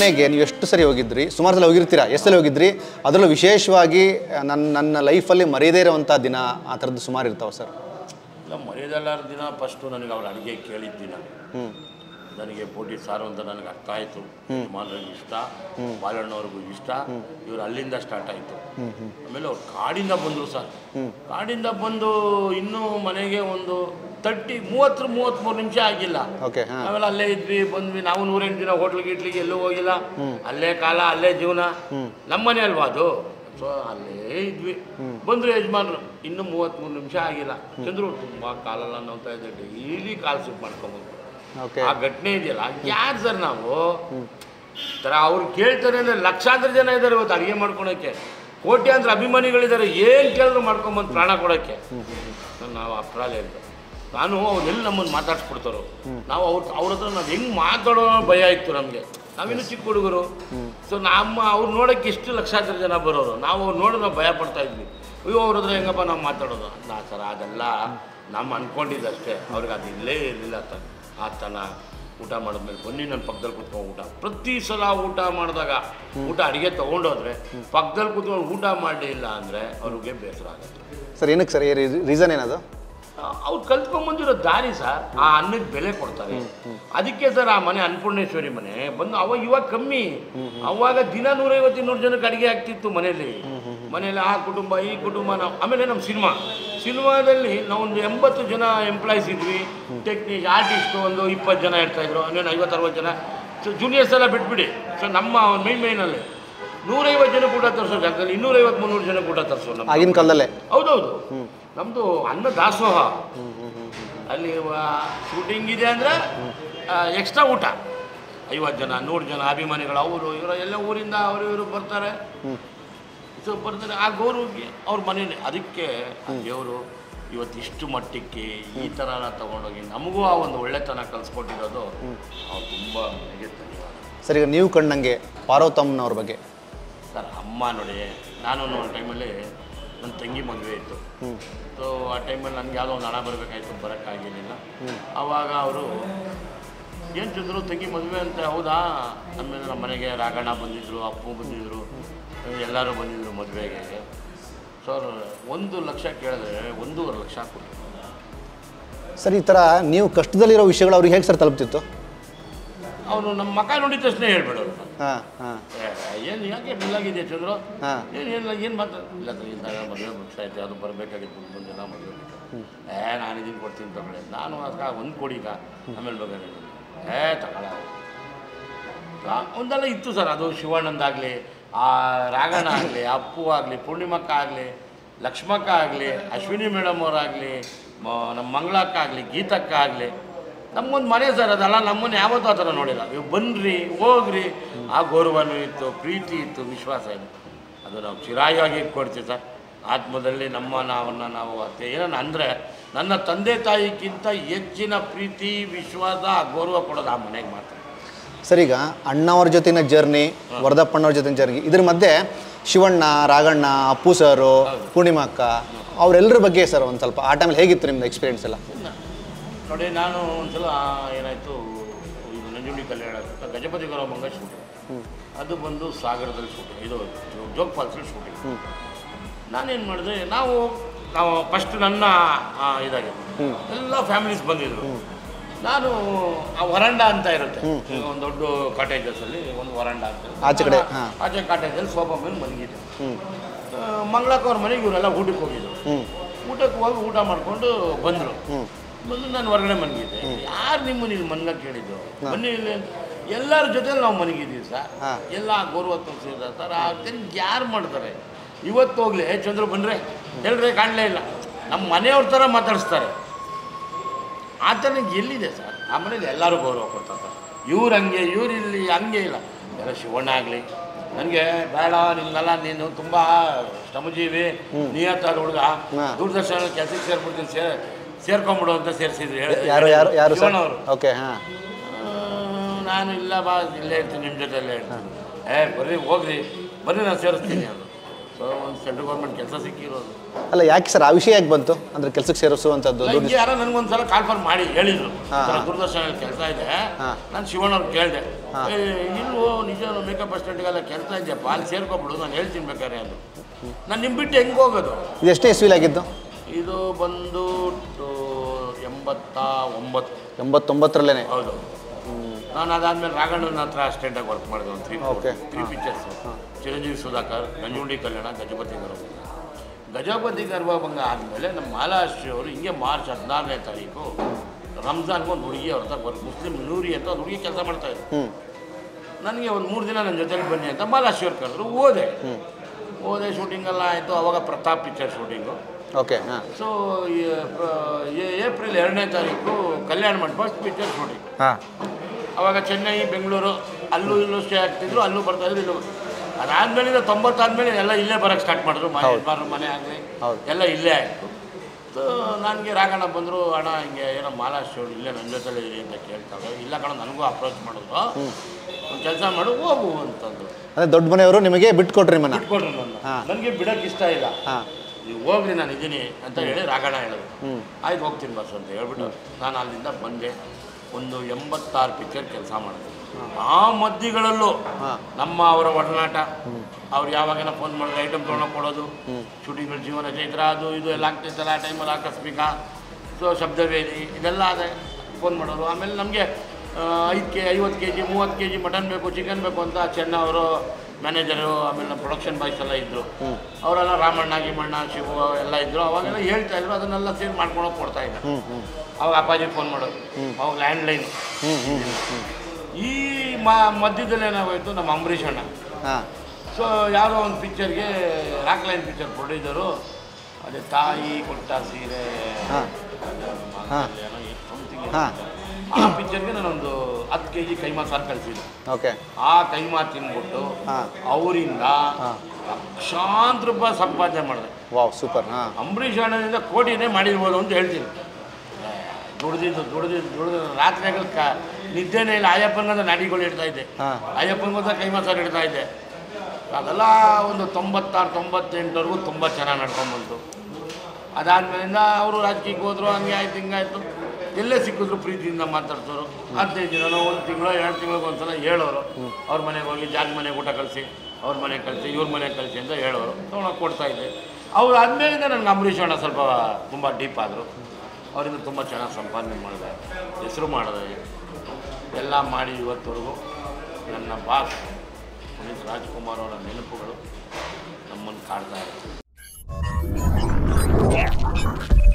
ಮನೆಗೆ ನೀವು ಎಷ್ಟು ಸರಿ ಹೋಗಿದ್ರಿ ಸುಮಾರು ಸಲ ಹೋಗಿರ್ತೀರಾ ಎಷ್ಟು ಸಲ ಹೋಗಿದ್ರಿ ಅದರಲ್ಲೂ ವಿಶೇಷವಾಗಿ ನನ್ನ ನನ್ನ ಲೈಫಲ್ಲಿ ಮರೆಯದೇ ಇರುವಂಥ ದಿನ ಆ ಥರದ್ದು ಸುಮಾರು ಇರ್ತಾವೆ ಸರ್ ಇಲ್ಲ ಮರೆಯದಲ್ಲಾರ ದಿನ ಫಸ್ಟು ನನಗೆ ಅವ್ರ ಅಡುಗೆ ಕೇಳಿದ ದಿನ ಹ್ಞೂ ನನಗೆ ಪೋಟಿ ಸಾರು ಅಂತ ನನಗೆ ಅರ್ಥ ಆಯಿತು ಯಜಮಾನ್ರಿಗೆ ಇಷ್ಟ ಬಾಲಣ್ಣವ್ರಿಗೂ ಇಷ್ಟ ಇವ್ರು ಅಲ್ಲಿಂದ ಸ್ಟಾರ್ಟ್ ಆಯಿತು ಆಮೇಲೆ ಅವ್ರು ಕಾಡಿಂದ ಬಂದರು ಸರ್ ಕಾಡಿಂದ ಬಂದು ಇನ್ನೂ ಮನೆಗೆ ಒಂದು ತರ್ಟಿ ಮೂವತ್ತರ ಮೂವತ್ತ್ಮೂರು ನಿಮಿಷ ಆಗಿಲ್ಲ ಓಕೆ ಹಾಂ ಆಮೇಲೆ ಅಲ್ಲೇ ಇದ್ವಿ ಬಂದ್ವಿ ನಾವು ನೂರೆಂಟು ದಿನ ಹೋಟ್ಲ್ ಗಿಟ್ಲಿಗೆ ಎಲ್ಲೂ ಹೋಗಿಲ್ಲ ಅಲ್ಲೇ ಕಾಲ ಅಲ್ಲೇ ಜೀವನ ನಮ್ಮ ಮನೆ ಅಲ್ವಾ ಅದು ಸೊ ಅಲ್ಲೇ ಇದ್ವಿ ಬಂದ್ರು ಯಜಮಾನ್ರು ಇನ್ನು ಮೂವತ್ತ್ಮೂರು ನಿಮಿಷ ಆಗಿಲ್ಲ ಚಂದ್ರು ತುಂಬ ಕಾಲೆಲ್ಲ ನೋವ್ತಾ ಇದೆ ಡೈಲಿ ಕಾಲು ಸೂಪ್ ಮಾಡ್ಕೊಂಬಂದು ಓಕೆ ಆ ಘಟನೆ ಇದೆಯಲ್ಲ ಯಾರು ಸರ್ ನಾವು ತರ ಅವ್ರು ಕೇಳ್ತಾರೆ ಅಂದ್ರೆ ಲಕ್ಷಾಂತರ ಜನ ಇದ್ದಾರೆ ಇವತ್ತು ಅಡುಗೆ ಮಾಡ್ಕೊಳಕ್ಕೆ ಕೋಟ್ಯಾಂತರ ಅಭಿಮಾನಿಗಳಿದ್ದಾರೆ ಏನು ಕೇಳಿದ್ರು ಮಾಡ್ಕೊಂಬಂದು ಪ್ರಾಣ ಕೊಡೋಕ್ಕೆ ನಾವು ಅಪ್ರಾಲೆ ಅಂತ ನಾನು ಅವ್ರೆಲ್ಲಿ ನಮ್ಮನ್ನು ಮಾತಾಡ್ಸ್ಬಿಡ್ತಾರೋ ನಾವು ಅವ್ರ ಅವ್ರ ಹತ್ರ ನಾವು ಹೆಂಗೆ ಮಾತಾಡೋ ಭಯ ಇತ್ತು ನಮಗೆ ನಾವಿನ್ನೂ ಚಿಕ್ಕ ಹುಡುಗರು ಸೊ ನಮ್ಮ ಅವ್ರು ನೋಡೋಕ್ಕೆ ಎಷ್ಟು ಲಕ್ಷಾಂತರ ಜನ ಬರೋರು ನಾವು ಅವ್ರು ನೋಡಿದ್ರೆ ನಾವು ಭಯ ಪಡ್ತಾ ಇದ್ವಿ ಅಯ್ಯೋ ಅವ್ರ ಹತ್ರ ಹೆಂಗಪ್ಪ ನಾವು ಮಾತಾಡೋದು ನಾ ಸರ್ ಅದೆಲ್ಲ ನಮ್ಮ ಅನ್ಕೊಂಡಿದ್ದಷ್ಟೇ ಅವ್ರಿಗೆ ಅದು ಇಲ್ಲೇ ಇರಲಿಲ್ಲ ತ ಆ ತನ ಊಟ ಮಾಡಿದ್ಮೇಲೆ ಬನ್ನಿ ನನ್ನ ಪಕ್ಕದಲ್ಲಿ ಕುತ್ಕೊಂಡು ಊಟ ಪ್ರತಿ ಸಲ ಊಟ ಮಾಡಿದಾಗ ಊಟ ಅಡುಗೆ ತೊಗೊಂಡೋದ್ರೆ ಪಕ್ಕದಲ್ಲಿ ಕುತ್ಕೊಂಡು ಊಟ ಮಾಡಲಿಲ್ಲ ಅಂದರೆ ಅವ್ರಿಗೆ ಬೇಸರ ಆಗುತ್ತೆ ಸರ್ ಏನಕ್ಕೆ ಸರ್ ರೀಸನ್ ಏನದು ಅವ್ರು ಕಲ್ತ್ಕೊಂಬಂದಿರೋ ದಾರಿ ಸರ್ ಆ ಅನ್ನಕ್ಕೆ ಬೆಲೆ ಕೊಡ್ತಾರೆ ಅದಕ್ಕೆ ಸರ್ ಆ ಮನೆ ಅನ್ನಪೂರ್ಣೇಶ್ವರಿ ಮನೆ ಬಂದು ಅವಾಗ ಇವಾಗ ಕಮ್ಮಿ ಅವಾಗ ದಿನ ನೂರೈವತ್ತು ಇನ್ನೂರು ಜನಕ್ಕೆ ಅಡುಗೆ ಆಗ್ತಿತ್ತು ಮನೆಯಲ್ಲಿ ಮನೆಯಲ್ಲಿ ಆ ಕುಟುಂಬ ಈ ಕುಟುಂಬ ನಾವು ಆಮೇಲೆ ನಮ್ಮ ಸಿನಿಮಾ ಸಿನಿಮಾದಲ್ಲಿ ನಾವೊಂದು ಎಂಬತ್ತು ಜನ ಎಂಪ್ಲಾಯ್ಸ್ ಇದ್ವಿ ಟೆಕ್ನಿಕ್ ಆರ್ಟಿಸ್ಟು ಒಂದು ಇಪ್ಪತ್ತು ಜನ ಇರ್ತಾಯಿದ್ರು ಇನ್ನೇನು ಐವತ್ತು ಅರವತ್ತು ಜನ ಸೊ ಜೂನಿಯರ್ಸ್ ಎಲ್ಲ ಬಿಟ್ಬಿಡಿ ಸೊ ನಮ್ಮ ಮೈನ್ ಮೈನಲ್ಲಿ ನೂರೈವತ್ತು ಜನ ಊಟ ತರಿಸೋ ಜಾಗದಲ್ಲಿ ಇನ್ನೂರೈವತ್ತು ಮುನ್ನೂರು ಜನ ಊಟ ತರಿಸೋ ನಮ್ಮ ಆಗಿನ ಕಾಲದಲ್ಲೇ ಹೌದೌದು ನಮ್ಮದು ಅನ್ನ ದಾಸೋಹ ಅಲ್ಲಿ ಶೂಟಿಂಗ್ ಇದೆ ಅಂದರೆ ಎಕ್ಸ್ಟ್ರಾ ಊಟ ಐವತ್ತು ಜನ ನೂರು ಜನ ಅಭಿಮಾನಿಗಳು ಅವರು ಇವರು ಎಲ್ಲ ಊರಿಂದ ಅವರು ಇವರು ಬರ್ತಾರೆ ಸೊ ಬರ್ತಾರೆ ಆ ಗೌರವಕ್ಕೆ ಅವ್ರ ಮನೇಲಿ ಅದಕ್ಕೆ ಆ ದೇವರು ಇವತ್ತು ಇಷ್ಟು ಮಟ್ಟಕ್ಕೆ ಈ ಥರನ ತಗೊಂಡೋಗಿ ನಮಗೂ ಆ ಒಂದು ಒಳ್ಳೆತನ ಕಲಿಸ್ಕೊಟ್ಟಿರೋದು ಅವ್ರು ತುಂಬ ನನಗೆ ಧನ್ಯವಾದ ಸರ್ ಈಗ ನೀವು ಕಂಡಂಗೆ ಪಾರ್ವತಮ್ಮನವ್ರ ಬಗ್ಗೆ ಸರ್ ಅಮ್ಮ ನೋಡಿ ನಾನು ಒಂದು ಟೈಮಲ್ಲಿ ನನ್ನ ತಂಗಿ ಮದುವೆ ಇತ್ತು ಸೊ ಆ ಟೈಮಲ್ಲಿ ನನಗೆ ಯಾವುದೋ ಒಂದು ಹಣ ಬರಬೇಕಾಯ್ತು ಬರೋಕ್ಕಾಗಿರಲಿಲ್ಲ ಆವಾಗ ಅವರು ಏನು ಚಂದ್ರು ತಂಗಿ ಮದುವೆ ಅಂತ ಹೌದಾ ಆಮೇಲೆ ನಮ್ಮ ಮನೆಗೆ ರಾಘಣ್ಣ ಬಂದಿದ್ದರು ಅಪ್ಪು ಬಂದಿದ್ದರು ಎಲ್ಲರೂ ಬಂದಿದ್ದರು ಮದುವೆಗೆ ಸರ್ ಒಂದು ಲಕ್ಷ ಕೇಳಿದ್ರೆ ಒಂದೂವರೆ ಲಕ್ಷ ಕೊಟ್ಟರು ಸರ್ ಈ ಥರ ನೀವು ಕಷ್ಟದಲ್ಲಿರೋ ವಿಷಯಗಳು ಅವ್ರಿಗೆ ಹೇಗೆ ಸರ್ ತಲುಪ್ತಿತ್ತು ಅವನು ನಮ್ಮ ಮಕ್ಕ ನೋಡಿದ ತಕ್ಷಣ ಹೇಳ್ಬಿಡೋರು ಹಾಂ ಹಾಂ ಏನು ಯಾಕೆ ಬಿಲ್ಲಾಗಿದೆ ಚಂದ್ರು ಹಾಂ ಏನು ಏನು ಏನು ಮಾತು ಇಲ್ಲ ಸರ್ ಇಲ್ಲ ಮದುವೆ ಮುಗಿಸ್ತಾ ಇದ್ದೆ ಅದು ಬರಬೇಕಾಗಿತ್ತು ಮುಂದೊಂದು ಜನ ಮದುವೆ ಏ ನಾನು ಇದನ್ನು ಕೊಡ್ತೀನಿ ತಗೊಳ್ಳಿ ನಾನು ಅದಕ್ಕೆ ಒಂದು ಕೊಡಿ ಈಗ ಆಮೇಲೆ ಬೇಕಾದ್ರೆ ಏ ತಗೊಳ ಒಂದೆಲ್ಲ ಇತ್ತು ಸರ್ ಅದು ಶಿವಣ್ಣಂದಾಗಲಿ ಆ ರಾಘಣ್ಣ ಆಗಲಿ ಅಪ್ಪು ಆಗಲಿ ಪೂರ್ಣಿಮಕ್ಕ ಆಗಲಿ ಲಕ್ಷ್ಮಕ್ಕ ಆಗಲಿ ಅಶ್ವಿನಿ ಮೇಡಮ್ ಅವರಾಗಲಿ ನಮ್ಮ ಮಂಗಳಕ್ಕ ಆಗಲಿ ಗೀತಕ್ಕ ಆಗಲಿ ನಮ್ಮೊಂದು ಮನೆ ಸರ್ ಅದಲ್ಲ ನಮ್ಮನ್ನು ಯಾವತ್ತೂ ಆ ಥರ ನೋಡಿಲ್ಲ ನೀವು ಬನ್ನಿರಿ ಹೋಗ್ರಿ ಆ ಗೌರವನೂ ಇತ್ತು ಪ್ರೀತಿ ಇತ್ತು ವಿಶ್ವಾಸ ಇದೆ ಅದು ನಾವು ಚಿರಾಯಾಗಿ ಇಟ್ಕೊಡ್ತೀವಿ ಸರ್ ಆತ್ಮದಲ್ಲಿ ನಮ್ಮ ನಾವನ್ನ ನಾವು ಅತ್ತೆ ಏನನ್ನ ಅಂದರೆ ನನ್ನ ತಂದೆ ತಾಯಿಗಿಂತ ಹೆಚ್ಚಿನ ಪ್ರೀತಿ ವಿಶ್ವಾಸ ಆ ಗೌರವ ಕೊಡೋದು ಆ ಮನೆಗೆ ಮಾತ್ರ ಸರ್ ಈಗ ಅಣ್ಣವ್ರ ಜೊತೆನ ಜರ್ನಿ ವರದಪ್ಪಣ್ಣವ್ರ ಜೊತೆ ಜರ್ನಿ ಇದ್ರ ಮಧ್ಯೆ ಶಿವಣ್ಣ ರಾಘಣ್ಣ ಅಪ್ಪು ಸರು ಪೂರ್ಣಿಮಾ ಅಕ್ಕ ಅವರೆಲ್ಲರ ಬಗ್ಗೆ ಸರ್ ಒಂದು ಸ್ವಲ್ಪ ಆ ಟೈಮಲ್ಲಿ ಹೇಗಿತ್ತು ನಿಮ್ದು ಎಕ್ಸ್ಪೀರಿಯನ್ಸ್ ಎಲ್ಲ ನೋಡಿ ನಾನು ಒಂದ್ಸಲ ಏನಾಯಿತು ಇದು ನಂಜುಂಡಿ ಕಲ್ಯಾಣ ಅಂತ ಗಜಪತಿ ಗೌರವ ಮಂಗ ಶೂಟಿಂಗ್ ಅದು ಬಂದು ಸಾಗರದಲ್ಲಿ ಶೂಟಿಂಗ್ ಇದು ಜೋಗ್ ಫಾಲ್ಸಲ್ಲಿ ಶೂಟಿಂಗ್ ನಾನೇನು ಮಾಡಿದೆ ನಾವು ನಾವು ಫಸ್ಟ್ ನನ್ನ ಆ, ಇದಾಗೆ ಎಲ್ಲ ಫ್ಯಾಮಿಲೀಸ್ ಬಂದಿದ್ರು ನಾನು ಆ ವರಂಡ ಅಂತ ಇರುತ್ತೆ ಈಗ ಒಂದು ದೊಡ್ಡ ಕಾಟೇಜಸಲ್ಲಿ ಒಂದು ವರಂಡ ಅಂತ ಆಚೆ ಕಡೆ, ನಾನು ಹಾ. ಆಚೆ ಕಾಟೇಜಲ್ಲಿ ಸೋಫಾ ಮೇಲೆ ಮಲಗಿದ್ದೆ ಹ್ಞೂ ಮಂಗಳಕ್ಕ ಅವ್ರ ಮನೆಗೆ ಇವರೆಲ್ಲ ಊಟಕ್ಕೆ ಹೋಗಿದ್ರು ಹ್ಞೂ ಊಟಕ್ಕೆ ಹೋಗಿ ಊಟ ಮಾಡಿಕೊಂಡು ಬಂದರು ಹ್ಞೂ ಬಂದು ನಾನು ಹೊರಗಡೆ ಮನಗಿದ್ದೆ ಯಾರು ನಿಮ್ಮನ್ನು ಇಲ್ಲಿ ಮನ್ಗಕ್ಕೆ ಹೇಳಿದ್ದು ಬನ್ನಿ ಇಲ್ಲಿ ಅಂತ. ಎಲ್ಲರ ಜೊತೆಲಿ ನಾವು ಮನಗಿದ್ದೀವಿ ಸರ್ ಹಾ. ಎಲ್ಲ ಗೌರವ ತೋರಿಸಿದ್ದಾರೆ ಸರ್ ಅದನ್ನು ಯಾರು ಮಾಡ್ತಾರೆ ಇವತ್ತು ಹೋಗ್ಲಿ "ಏ, ಚಂದ್ರು ಬನ್ರಿ ಹೇಳ್ರಿ ಕಾಣಲೇ ಇಲ್ಲ ನಮ್ಮ ಮನೆಯವ್ರ ಥರ ಮಾತಾಡಿಸ್ತಾರೆ ಆ ಥರ ಎಲ್ಲಿದೆ ಸರ್ ಆ ಮನೇಲಿ ಎಲ್ಲರೂ ಗೌರವ ಕೊಡ್ತಾರೆ ಸರ್ ಇವ್ರು ಹಂಗೆ ಇವ್ರು ಇಲ್ಲಿ ಹಂಗೆ ಇಲ್ಲ ಎಲ್ಲ ಶಿವಣ್ಣ ಆಗಲಿ ನನಗೆ ಬೇಡ ನಿನ್ನೆಲ್ಲ ನೀನು ತುಂಬ ಶ್ರಮಜೀವಿ ನಿಯತ್ತಾದ ಹುಡುಗ ಹಾ. ದೂರದರ್ಶನ ಕೆಲಸಕ್ಕೆ ಸೇರ್ಬಿಡ್ತೀನಿ ಸೇರ್ ಸೇರ್ಕೊಂಬಿಡು ಅಂತ ಸೇರಿಸಿದ್ರು ಯಾರು ಯಾರು ಯಾರು ಸರ್ ಶಿವಣ್ಣವರು ಓಕೆ ಹಾಂ ನಾನು ಇಲ್ಲ ಬಾ ಇಲ್ಲೇ ಇರ್ತೀನಿ ನಿಮ್ಮ ಜೊತೆಲ್ಲೇ ಇರ್ತೀನಿ ಏ ಬರ್ರಿ ಹೋಗ್ರಿ ಬರ್ರಿ ನಾನು ಸೇರಿಸ್ತೀನಿ ಅದು ಸೊ ಒಂದು ಸೆಂಟ್ರಲ್ ಗೌರ್ಮೆಂಟ್ ಕೆಲಸ ಸಿಕ್ಕಿರೋದು ಅಲ್ಲ ಯಾಕೆ ಸರ್ ಆ ವಿಷಯ ಯಾಕೆ ಬಂತು ಅಂದ್ರೆ ಕೆಲ್ಸಕ್ಕೆ ಸೇರಿಸುವಂಥದ್ದು ಅಲ್ಲ, ದುಡ್ಡು ಹಿಂಗೆ ಯಾರೋ ನನಗೊಂದ್ಸಲ ಕಾನ್ಫರ್ಮ್ ಮಾಡಿ ಹೇಳಿದ್ರು ಹಾ, ಈ ಥರ ಹಾ. ದೂರದರ್ಶನ ಕೆಲಸ ಇದೆ ಹಾ. ನಾನು ಶಿವಣ್ಣವ್ರು ಕೇಳಿದೆ ಹಾ. ಇಲ್ವೋ ನಿಜ ಮೇಕಪ್ ಅಸ್ಟೆಂಟ್ಗೆಲ್ಲ ಕೆಲಸ ಇದೆಯಪ್ಪ ಅಲ್ಲಿ ಸೇರ್ಕೊಬಿಡು ನಾನು ಹೇಳ್ತೀನಿ ಬೇಕಾರೆ ಅದು ನಾನು ನಿಮ್ಮ ಬಿಟ್ಟು ಹೆಂಗೆ ಹೋಗೋದು ಇದು ಎಷ್ಟೇ ಇಸ್ವಿಲಾಗಿದ್ದು ಇದು ಬಂದು ಟು- ಎಂಬತ್ತ ಒಂಬತ್ತು ಎಂಬತ್ತೊಂಬತ್ತರಲ್ಲೇ ಹೌದು ನಾನು ಅದಾದ್ಮೇಲೆ ರಾಘಣ್ಣನ ಹತ್ರ ಅಸ್ಟೆಂಟಾಗಿ ವರ್ಕ್ ಮಾಡಿದೆ ಒಂದು three Okay. Three pictures Chiranjeevi Sudhakar Nanjundi Kalyana Gajapathi Garbha Gajapathi ಗರ್ಭಭಂಗ ಆದಮೇಲೆ ನಮ್ಮ ಮಾಲಾಶ್ರೀ ಅವರು ಹಿಂಗೆ ಮಾರ್ಚ್ ಹದಿನಾರನೇ ತಾರೀಕು ರಂಜಾನ್ಗೆ ಒಂದು ಹುಡುಗಿ ಅವ್ರ ಹತ್ರ ವರ್ಕ್ ಮುಸ್ಲಿಂ ನೂರಿ ಅಂತ ಒಂದು ಹುಡುಗಿ ಕೆಲಸ ಮಾಡ್ತಾಯಿದ್ರು ಹ್ಞೂ ನನಗೆ ಒಂದು ಮೂರು ದಿನ ನನ್ನ ಜೊತೆಲಿ ಬನ್ನಿ ಅಂತ ಮಾಲಾಶ್ರೀ ಅವ್ರು ಕರೆದ್ರು ಹೋದೆ ಹೋದೆ ಶೂಟಿಂಗೆಲ್ಲ ಆಯಿತು ಅವಾಗ ಪ್ರತಾಪ್ ಪಿಕ್ಚರ್ ಶೂಟಿಂಗು ಓಕೆ ಹಾಂ ಸೊ ಏಪ್ರಿಲ್ ಎರಡನೇ ತಾರೀಕು ಕಲ್ಯಾಣ ಮಂಟಪ ಫಸ್ಟ್ ಪಿಕ್ಚರ್ ಶೂಟಿಂಗ್ ಹಾಂ ಅವಾಗ ಚೆನ್ನೈ ಬೆಂಗಳೂರು ಅಲ್ಲೂ ಇಲ್ಲೂ ಸ್ಟೇ ಆಗ್ತಿದ್ರು ಅಲ್ಲೂ ಬರ್ತಾಯಿದ್ರು ಇಲ್ಲೂ ಅದಾದ್ಮೇಲಿಂದ ತೊಂಬತ್ತಾದ್ಮೇಲೆ ಎಲ್ಲ ಇಲ್ಲೇ ಬರೋಕ್ಕೆ ಸ್ಟಾರ್ಟ್ ಮಾಡಿದ್ರು ಮನೆ ಹೌದು. ಯಜಮಾನ್ರ ಮನೆ ಆಗಲಿ ಹೌದು. ಎಲ್ಲ ಇಲ್ಲೇ ಆಯಿತು ಸೊ ನನಗೆ ರಾಘಣ್ಣ ಬಂದರು ಅಣ್ಣ ಹಿಂಗೆ ಏನೋ ಮಾಲಾಶ್ರೀ ಇಲ್ಲೇ ನನ್ನ ಜೊತೆಲೇ ಇರಿ ಅಂತ ಕೇಳ್ತಾರೆ ಇಲ್ಲ ಕಣ ನನಗೂ ಅಪ್ರೋಚ್ ಮಾಡಿದ್ರು ಒಂದು ಕೆಲಸ ಮಾಡು ಹೋಗು ಅಂತಂದು ಅಂದರೆ ದೊಡ್ಡ ಮನೆಯವರು ನಿಮಗೆ ಬಿಟ್ಟು ಕೊಟ್ರಿ ಮನ ಬಿಟ್ಕೊಡ್ರು ನನ್ನ ಹಾ. ನನಗೆ ಬಿಡೋಕ್ಕೆ ಇಷ್ಟ ಇಲ್ಲ ಹಾಂ ನೀವು ಹೋಗ್ರಿ ನಾನು ಇದ್ದೀನಿ ಅಂತ ಹೇಳಿ ರಾಘಣ್ಣ ಹೇಳಿದ್ರು ಹ್ಞೂ ಆಯ್ತು ಹೋಗ್ತೀನಿ ಬಸ್ ಅಂತ ಹೇಳ್ಬಿಟ್ಟು ನಾನು ಅಲ್ಲಿಂದ ಬಂದೆ ಒಂದು ಎಂಬತ್ತಾರು ಪಿಕ್ಚರ್ ಕೆಲಸ ಮಾಡಿದೆ ಆ ಮಧ್ಯಗಳಲ್ಲೂ ಹಾಂ ನಮ್ಮ ಅವರ ಒಡನಾಟ ಅವ್ರು ಯಾವಾಗೇನೋ ಫೋನ್ ಮಾಡಿದ್ರೆ ಐಟಮ್ ತೊಗೊಂಡೋಗಿ ಕೊಡೋದು ಶೂಟಿಂಗ್ಗಳ ಜೀವನ ಚೈತ್ರ ಅದು ಇದು ಎಲ್ಲ ಆಗ್ತಿತ್ತಲ್ಲ ಆ ಟೈಮಲ್ಲಿ ಆಕಸ್ಮಿಕ ಸೊ ಶಬ್ದವೇದಿ ಇದೆಲ್ಲ ಅದೇ ಫೋನ್ ಮಾಡೋರು ಆಮೇಲೆ ನಮಗೆ ಐದು ಕೆ ಐವತ್ತು ಕೆ ಜಿ ಮೂವತ್ತು ಕೆ ಜಿ ಮಟನ್ ಬೇಕು ಚಿಕನ್ ಬೇಕು ಅಂತ ಚೆನ್ನ ಅವರು ಮ್ಯಾನೇಜರು ಆಮೇಲೆ ನಮ್ಮ ಪ್ರೊಡಕ್ಷನ್ ಬಾಯ್ಸ್ ಎಲ್ಲ ಇದ್ದರು ಅವರೆಲ್ಲ ರಾಮಣ್ಣ ಗಿಮಣ್ಣ ಶಿವು ಎಲ್ಲ ಇದ್ದರು ಅವಾಗೆಲ್ಲ ಹೇಳ್ತಾ ಇದ್ರು ಅದನ್ನೆಲ್ಲ ಸೇರಿ ಮಾಡ್ಕೊಂಡೋಗಿ ಕೊಡ್ತಾ ಇದ್ದೆ ಹ್ಞೂ ಹ್ಞೂ ಅವಾಗ ಅಪ್ಪಾಜಿ ಫೋನ್ ಮಾಡೋದು ಅವಾಗ ಲ್ಯಾಂಡ್ಲೈನ್ ಹ್ಞೂ ಹ್ಞೂ ಹ್ಞೂ ಈ ಮ ಮಧ್ಯದಲ್ಲಿ ಏನಾಗೋಯ್ತು ನಮ್ಮ ಅಂಬರೀಷ್ ಅಣ್ಣ ಹಾಂ ಸೊ ಯಾವುದೋ ಒಂದು ಪಿಕ್ಚರ್ಗೆ ರಾಕ್ಲೈನ್ ಪಿಕ್ಚರ್ ಪ್ರೊಡ್ಯೂಸರು ಅದೇ ತಾಯಿ ಕೊಟ್ಟ ಸೀರೆ ಹಾಂ ಹಾಂ. ಏನೋ ಇತ್ತು something ಹಾಂ. ಇತ್ತು. ಆ ಪಿಕ್ಚರ್ಗೆ ನಾನೊಂದು ಹತ್ತು ಕೆ ಜಿ ಕೈಮಾ ಸಾರು ಕಳಿಸಿದ್ದೆ ಓಕೆ ಆ ಕೈಮಾ ತಿಂದ್ಬಿಟ್ಟು ಹಾಂ. ಅವರಿಂದ ಹಾಂ. ಲಕ್ಷಾಂತರ ರೂಪಾಯಿ ಸಂಪಾದನೆ ಮಾಡಿದೆ ವಾವ್ ಸೂಪರ್ ಹಾಂ ಅಂಬರೀಷ್ ಅಣ್ಣನಿಂದ ಕೋಟಿನೇ ಮಾಡಿರ್ಬೋದು ಅಂತ ಹೇಳ್ತೀನಿ ದುಡ್ದಿದ್ದು ದುಡ್ದಿದ್ದು ದುಡ್ದು ರಾತ್ರಿಗಳು ಕ ನಿದ್ದೆನೇ ಇಲ್ಲ ಅಯ್ಯಪ್ಪನಿಗಂತ ನಾಡಿಗಳು ಇಡ್ತಾ ಇದ್ದೆ ಹಾಂ. ಅಯ್ಯಪ್ಪನಿಗಂತ ಕೈ ಮಸಾಲ ಇಡ್ತಾ ಇದ್ದೆ ಅದೆಲ್ಲ ಒಂದು ತೊಂಬತ್ತಾರು ತೊಂಬತ್ತೆಂಟವರೆಗೂ ತುಂಬ ಚೆನ್ನಾಗಿ ನಡ್ಕೊಂಬಂತು ಅದಾದ್ಮೇಲಿಂದ ಅವರು ರಾಜಕೀಯಕ್ಕೆ ಹೋದ್ರು ಹಂಗೆ ಆಯ್ತು ಹಿಂಗಾಯ್ತು ಎಲ್ಲೇ ಸಿಕ್ಕಿದ್ರು ಪ್ರೀತಿಯಿಂದ ಮಾತಾಡ್ಸೋರು ಹದಿನೈದು ದಿನ ಒಂದು ತಿಂಗಳು ಎರಡು ತಿಂಗಳಿಗೆ ಒಂದ್ಸಲ ಹೇಳೋರು ಅವ್ರ ಮನೆಗೆ ಹೋಗಿ ಜಾಗ ಮನೆಗೆ ಊಟ ಕಳಿಸಿ ಅವ್ರ ಮನೆಗೆ ಕಳಿಸಿ ಇವ್ರ ಮನೆಗೆ ಕಳಿಸಿ ಅಂತ ಹೇಳೋರು ತೊಗೊಂಡೋಗಿ ಕೊಡ್ತಾ ಇದ್ದೆ ಅವ್ರು ಆದಮೇಲಿಂದ ನನಗೆ ಅಂಬರೀಷ್ ಅಣ್ಣ ಸ್ವಲ್ಪ ತುಂಬ ಡೀಪ್ ಆದರು ಅವರಿಂದ ತುಂಬ ಚೆನ್ನಾಗಿ ಸಂಪಾದನೆ ಮಾಡಿದೆ ಹೆಸರು ಮಾಡಿದೆ ಎಲ್ಲ ಮಾಡಿ ಇವತ್ತವರೆಗೂ ನನ್ನ ಬಾಸ್ ಪುನೀತ್ ರಾಜ್ಕುಮಾರ್ ಅವರ ನೆನಪುಗಳು ನಮ್ಮನ್ನು ಕಾಡ್ತಾ ಇರುತ್ತೆ